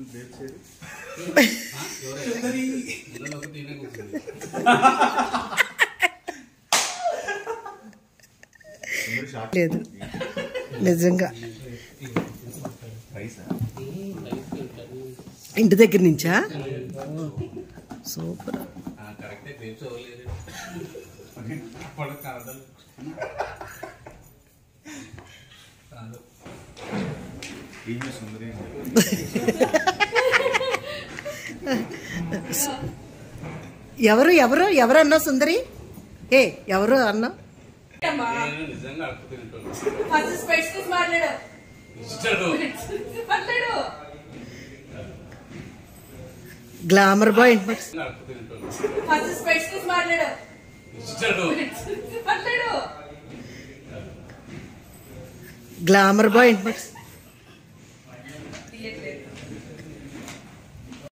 లేదు నిజంగా ఇంటి దగ్గర నుంచా సూపర్ కరెక్టే గ్రేప్స్ అవ్వలేదు అప్పుడు కనదలు కాదు ఈమె సుందరి ఎవరు ఎవరు ఎవరు అన్నా సుందరి ఏ ఎవరు అన్నా నేను నిజంగా అడుగుతుంటాను ఫస్ట్ స్పెట్స్ తీసి మాట్లాడు ఇస్తాడు మాట్లాడు గ్లామర్ బాయ్ నిజంగా అడుగుతుంటాను ఫస్ట్ స్పెట్స్ తీసి మాట్లాడు ఇస్తాడు మాట్లాడు గ్లామర్ బాయ్